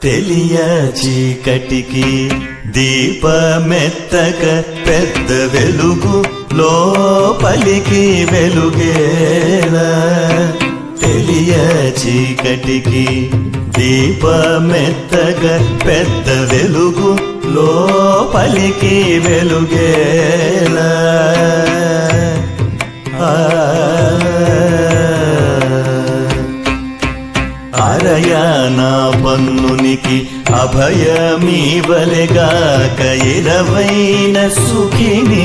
తెలియ చీకటికి దీపమెత్తక పెద్ద వెలుగు లోపలికి వెలుగేలా తెలియ చీకటికి దీపమెత్తక పెద్ద వెలుగు లోపలికి వెలుగేలా ఆ అరయానా పన్నునికి అభయమీవలెగాక ఇరవైన సుఖిని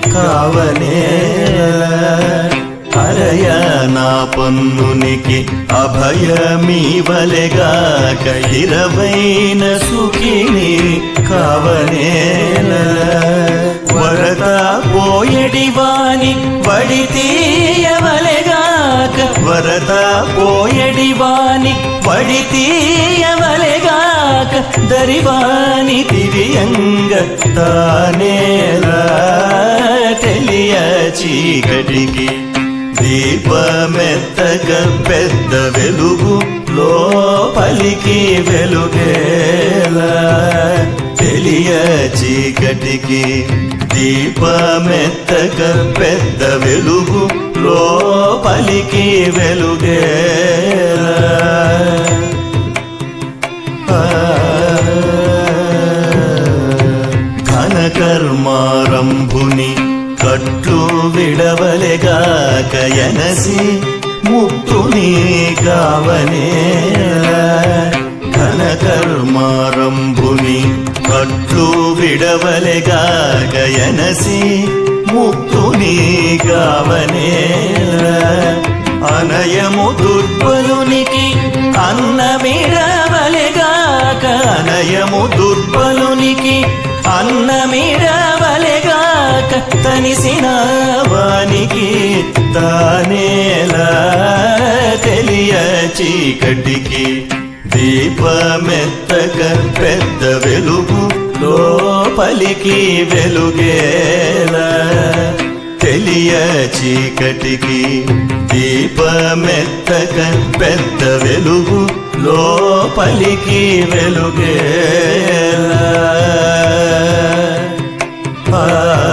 కావనేలా అరయానా పన్నునికి అభయమీవలెగాక ఇరవైన సుఖిని కావనేలా వరద పోయడివాని వడి తీయవలెగాక వరద పోయడివాని వడి తీయవలెగాక దరివాని తిరియంగ తానేలా తెలియ చీకటికి దీపమెత్తక పెద్ద వెలుగు లోపలికి వెలుగేలా తెలియ చీకటికి దీపమెత్తక పెద్ద వెలుగు లోపలికి వెలుగేలా ఘనకర్మారంభుని కట్లు విడవలెగాక ఎనసి ముక్తుని కావనే ఘనకర్మారంభుని కట్లు విడవలెగాక ఎనసి ముక్తుని కావనే అనయము దుర్బలునికి అన్నమిడవలెగాక అనయము దుర్బలునికి అన్నమిడవలెగాక తనిసిన వానికి తానేలా తెలియ చీకటికి దీపమెత్తక పెద్ద వెలుగు లోపలికి వెలుగేలా తెలియ చీకటికి దీపమెత్తక పెద్ద వెలుగు లోపలికి వెలుగేలా ఆ,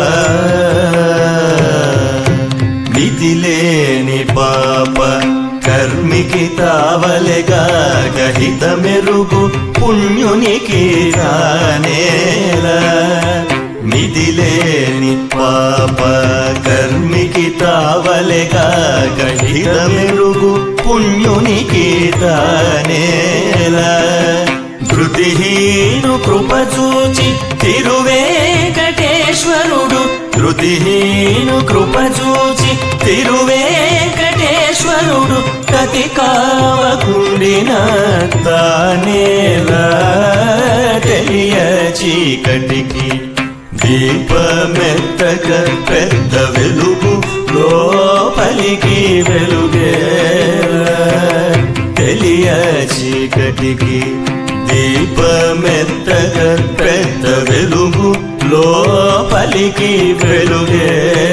మితిలేని పాప కర్మికి తావలెగా గహిత మెరుగు పుణ్యునికి రానేలా మిదిలేని పాప కర్మికి తావలెగా గహిత మెరుగు పుణ్యునికి తానేలా ధృతిహీను కృప చూచి తిరువేంకటేశ్వరుడు ధృతిహీను కృప చూచి తిరువేంకటేశ్వరుడు కతి కావకుండిన తానేలా తెలియ చీకటికి దీపమెత్తక పెద్ద వెలుగు లోపలికి వెలుగేలా తెలియ చీకటికి దీపమెత్తక పెద్ద వెలుగు లోపలికి వెలుగే